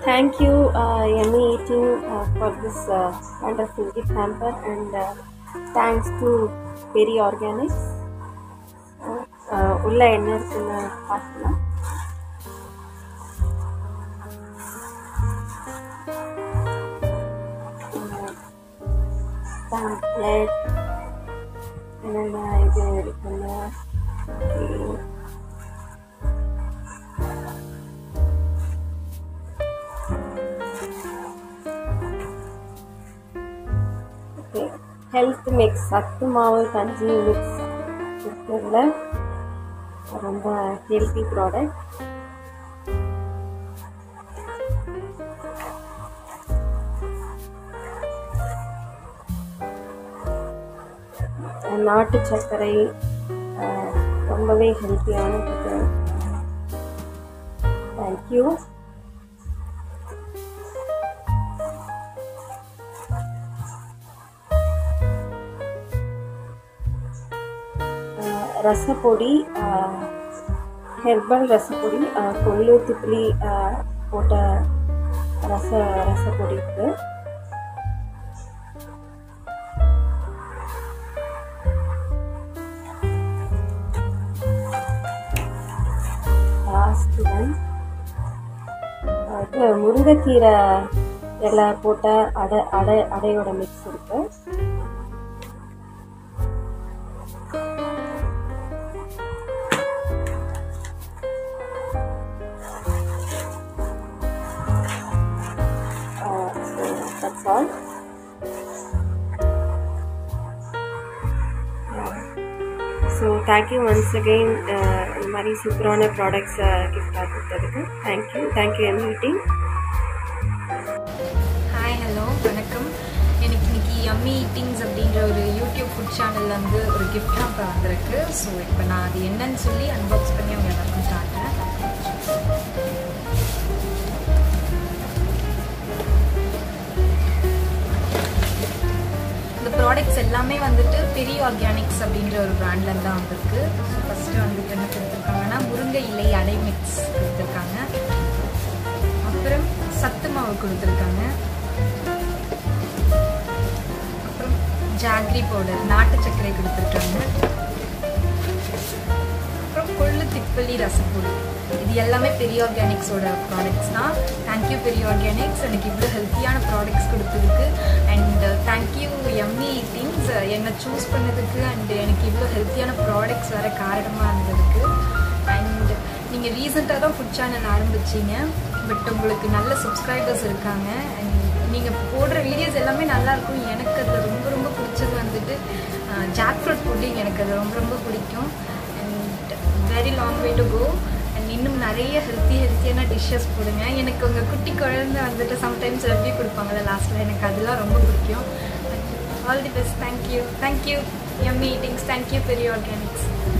Thank you, uh, Yummy Eating, uh, for this uh, wonderful gift hamper, and uh, thanks to Berry Organics. Uh, uh, உள்ள என்ன இருக்குன்னு பார்க்கலாம் pamphlet என்னென்ன இது இருக்குன்னு okay. ஓகே ஹெல்த் மிக்ஸ் சத்து மாவு கஞ்சி மிக்ஸ் இருக்கிறதுல ரொம்ப ஹெல்த்தி ப்ராடக்ட் நாட்டு சர்க்கரை அஹ், ரொம்பவே ஹெல்த்தியானது தேங்க்யூ அஹ் ரசப்பொடி ஹெர்பல் ரசப்பொடி அஹ் கொள்ளு திப்பிலி அஹ் போட்ட ரச ரசப்பொடி இருக்கு லாஸ்ட் ஒன் இது முருங்கைக்கீரை இலை போட்ட அடை அடை அடையோட மிக்ஸ் இருக்கு Uh, so that's all. So thank you once again இந்த மாதிரி சூப்பரான ப்ராடக்ட்ஸ் கிஃப்டாக கொடுத்ததுக்கு thank you thank you M meeting hi hello வணக்கம் எனக்கு இன்னைக்கு யம்மி ஈட்டிங்ஸ் அப்படின்ற ஒரு யூடியூப் ஃபுட் சேனல்ல இருந்து ஒரு கிஃப்ட் ஹாம்பர் வந்திருக்கு ஸோ இப்போ நான் அது என்னன்னு சொல்லி அன்பாக்ஸ் பண்ணி அவங்க எல்லாருக்கும் காட்டுறேன் இந்த ப்ராடக்ட்ஸ் எல்லாமே வந்துட்டு பெரிய ஆர்கானிக்ஸ் அப்படின்ற ஒரு பிராண்ட்லேருந்து தான் வந்திருக்கு ஸோ ஃபஸ்ட்டு வந்துட்டு என்ன கொடுத்துருக்காங்கன்னா முருங்கை இலை அடை மிக்ஸ் கொடுத்துருக்காங்க அப்புறம் சத்து மாவு கொடுத்துருக்காங்க அப்புறம் ஜாக்ரி பவுடர் நாட்டு சர்க்கரை கொடுத்துருக்காங்க அப்புறம் கொள்ளு திப்பள்ளி ரசப்பொடி இது எல்லாமே பெரிய ஆர்கானிக்ஸோட ப்ராடக்ட்ஸ் தான் தேங்க்யூ பெரிய ஆர்கானிக்ஸ் எனக்கு இவ்வளோ ஹெல்த்தியான ப்ராடக்ட்ஸ் கொடுத்ததுக்கு அண்ட் தேங்க்யூ எம்மி திங்ஸ் என்னை சூஸ் பண்ணதுக்கு அண்ட் எனக்கு இவ்வளோ ஹெல்த்தியான ப்ராடக்ட்ஸ் வர காரணமாக இருந்ததுக்கு அண்ட் நீங்கள் ரீசெண்டாக தான் ஃபுட் சேனல் ஆரம்பிச்சீங்க பட் உங்களுக்கு நல்ல சப்ஸ்கிரைபர்ஸ் இருக்காங்க அண்ட் நீங்கள் போடுற வீடியோஸ் எல்லாமே நல்லா இருக்கும் எனக்கு அதில் ரொம்ப ரொம்ப பிடிச்சது வந்துட்டு ஜாக் ஃப்ரூட் புட்டிங் எனக்கு அது ரொம்ப ரொம்ப பிடிக்கும் and very long way to go and இன்னும் நிறைய ஹெல்த்தி ஹெல்த்தியான டிஷ்ஷஸ் போடுங்க எனக்கு உங்கள் குட்டி குழந்தை வந்துட்டு சம்டைம்ஸ் ரிவ்யூ கொடுப்பாங்கல்ல லாஸ்ட்டில் எனக்கு அதெல்லாம் ரொம்ப பிடிக்கும் all the best thank you thank you M meetings thank you Periya organics